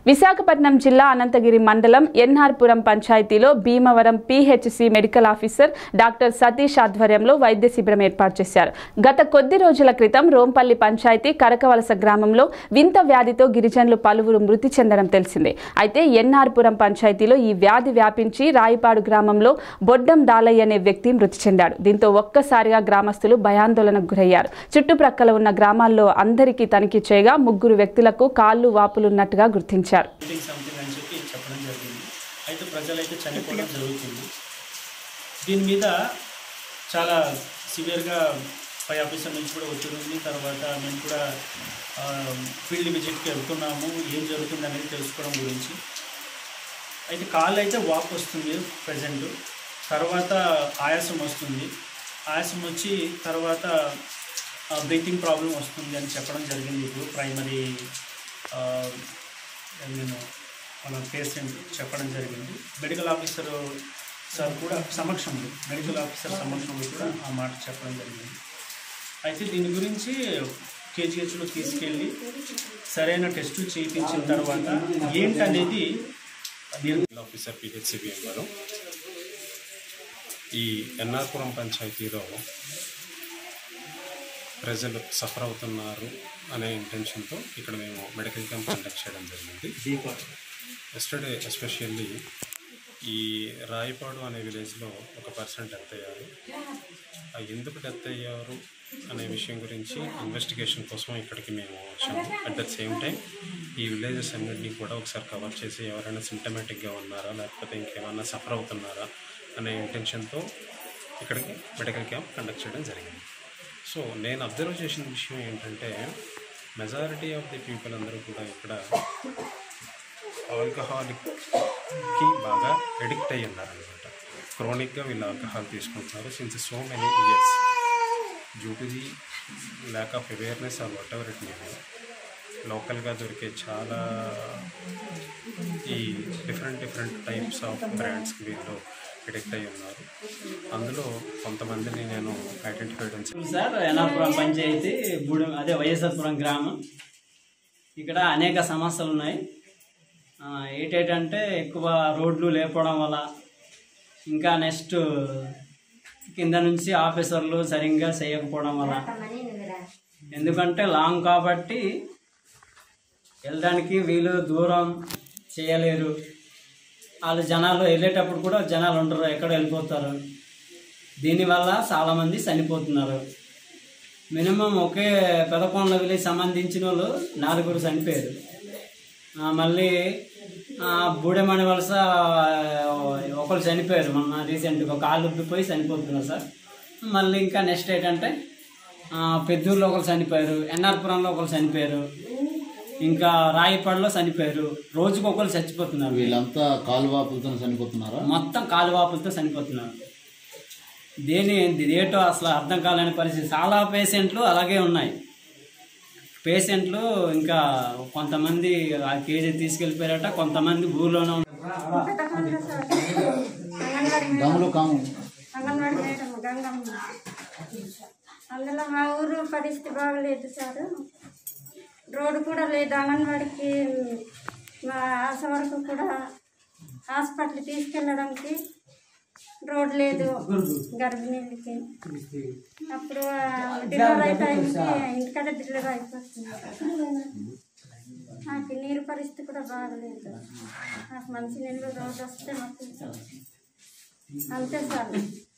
విశాఖపట్నం జిల్లా అనంతగిరి మండలం ఎన్ఆర్పురం పంచాయతీలో Bheemavaram PHC medical officer doctor Satish ఆధ్వర్యంలో వైద్య శిబిరం ఏర్పాటు చేశారు గత కొద్ది రోజుల క్రితం రోంపల్లి పంచాయతీ కరకవలస గ్రామంలో వింత వ్యాధితో గిరిజనులు పలువురు మృతి చెందడం తెలిసిందే అయితే ఎన్ఆర్పురం పంచాయతీలో ఈ వ్యాధి వ్యాపించి రాయిపాడు గ్రామంలో బొడ్డం దాలయ్య అనే వ్యక్తి మృతి చెందాడు దీంతో ఒక్కసారిగా గ్రామస్తులు భయాందోళనకు గురయ్యారు చుట్టుప్రక్కల ఉన్న గ్రామాల్లో అందరికీ తనిఖీ చేయగా ముగ్గురు వ్యక్తులకు కాళ్ళు వాపులున్నట్టుగా గుర్తించారు సంథింగ్ సంథింగ్ అని చెప్పి చెప్పడం జరిగింది అయితే ప్రజలైతే చనిపోవడం జరుగుతుంది దీని మీద చాలా సివియర్గా పై ఆఫీసర్ నుంచి కూడా ఒత్తిడి ఉంది తర్వాత మేము కూడా ఫీల్డ్ విజిట్కి వెళ్తున్నాము ఏం జరుగుతుంది అనేది తెలుసుకోవడం గురించి అయితే కాళ్ళు అయితే వాక్ వస్తుంది ప్రజెంట్ తర్వాత ఆయాసం వస్తుంది ఆయాసం వచ్చి తర్వాత బ్రీతింగ్ ప్రాబ్లం వస్తుంది అని చెప్పడం జరిగింది ఇప్పుడు ప్రైమరీ నేను మన పేషెంట్ చెప్పడం జరిగింది మెడికల్ ఆఫీసర్ సార్ కూడా సమక్షంలో మెడికల్ ఆఫీసర్ సమక్షంలో కూడా ఆ మాట చెప్పడం జరిగింది అయితే దీని గురించి కేజీహెచ్లో తీసుకెళ్ళి సరైన టెస్టులు చేయించిన తర్వాత ఏంటనేది నిర్- జిల్లా ఆఫీసర్ పిహెచ్సిబిఎం గారు ఈ ఎన్ఆర్పురం పంచాయతీలో ప్రజలు సఫర్ అవుతున్నారు అనే ఇంటెన్షన్తో ఇక్కడ మేము మెడికల్ క్యాంప్ కండక్ట్ చేయడం జరిగింది ఎస్టర్డే ఎస్పెషల్లీ ఈ రాయపాడు అనే విలేజ్లో ఒక పర్సన్ డెత్ అయ్యారు ఆ ఎందుకు డెత్ అయ్యారు అనే విషయం గురించి ఇన్వెస్టిగేషన్ కోసం ఇక్కడికి మేము వచ్చాము అట్ ద సేమ్ టైం ఈ విలేజెస్ అన్నింటినీ కూడా ఒకసారి కవర్ చేసి ఎవరైనా సిమ్టమేటిక్గా ఉన్నారా లేకపోతే ఇంకేమైనా సఫర్ అవుతున్నారా అనే ఇంటెన్షన్తో ఇక్కడికి మెడికల్ క్యాంప్ కండక్ట్ చేయడం జరిగింది సో నేను అబ్జర్వ్ చేసిన విషయం ఏంటంటే మెజారిటీ ఆఫ్ ది పీపుల్ అందరూ కూడా ఇక్కడ ఆల్కహాలిక్కి బాగా ఎడిక్ట్ అయ్యి ఉన్నారనమాట క్రోనిక్గా వీళ్ళు ఆల్కహాల్ తీసుకుంటున్నారు since so many years due to the lack of awareness or whatever it may లోకల్గా దొరికే చాలా ఈ డిఫరెంట్ డిఫరెంట్ టైప్స్ ఆఫ్ బ్రాండ్స్కి వీళ్ళు ఎడిక్ట్ అయ్యి ఉన్నారు అందులో కొంతమందిని నేను ఐడెంటిఫై చేయడం సార్ ఎనాపురం పంచాయతీ బూడెం అదే వైఎస్ఆర్పురం గ్రామం ఇక్కడ అనేక సమస్యలు ఉన్నాయి ఆ, ఏంటంటే ఎక్కువ రోడ్లు లేకపోవడం వల్ల ఇంకా నెక్స్ట్ కింద నుంచి ఆఫీసర్లు సరిగ్గా చేయకపోవడం వల్ల ఎందుకంటే లాంగ్ కాబట్టి వెళ్ళడానికి వీళ్ళు దూరం చేయలేరు వాళ్ళు జనాలు వెళ్ళేటప్పుడు కూడా జనాలు ఉండరు ఎక్కడ వెళ్ళిపోతారు దీనివల్ల చాలామంది చనిపోతున్నారు మినిమం ఒకే పెదకొండ విలేజ్ సంబంధించిన వాళ్ళు నాలుగురు చనిపోయారు ఆ, మళ్ళీ ఆ, బూడెమణి వలస ఒకరు చనిపోయారు మొన్న రీసెంట్గా కాళ్ళు ఉబ్బిపోయి చనిపోతున్నారు సార్ మళ్ళీ ఇంకా నెక్స్ట్ ఏంటంటే ఆ, పెద్దూరులో ఒకరు చనిపోయారు ఎన్ఆర్పురంలో ఒకరు చనిపోయారు ఇంకా రాయిపాడులో చనిపోయారు రోజుకు ఒకరు చచ్చిపోతున్నారు వీళ్ళంతా కాలువాపులతో చనిపోతున్నారా మొత్తం కాలువాపులతో చనిపోతున్నారు దేని ఏటో అసలు అర్థం కాలేని పరిస్థితి చాలా పేషెంట్లు అలాగే ఉన్నాయి పేషెంట్లు ఇంకా కొంతమంది ఆ కేజీ తీసుకెళ్ళిపోయారట కొంతమంది ఊర్లోనే ఉన్నారు అంగన్వాడి దమ్ములు కాము అంగన్వాడి మేడం గంగమ్మ అందులో మా ఊరు పరిస్థితి బాగలేదు సార్ రోడ్డు కూడా లేదు అంగన్వాడికి మా ఆశ వరకు కూడా హాస్పిటల్ తీసుకెళ్ళడానికి రోడ్ లేదు గర్భిణీలకి అప్పుడు డెలివరీ టైంకి ఇంటికాడ డెలివరీ అయిపోతుంది నాకు నీరు పరిస్థితి కూడా బాగలేదు నాకు మంచి నీళ్ళు రోజు వస్తే మాకు అంతే సార్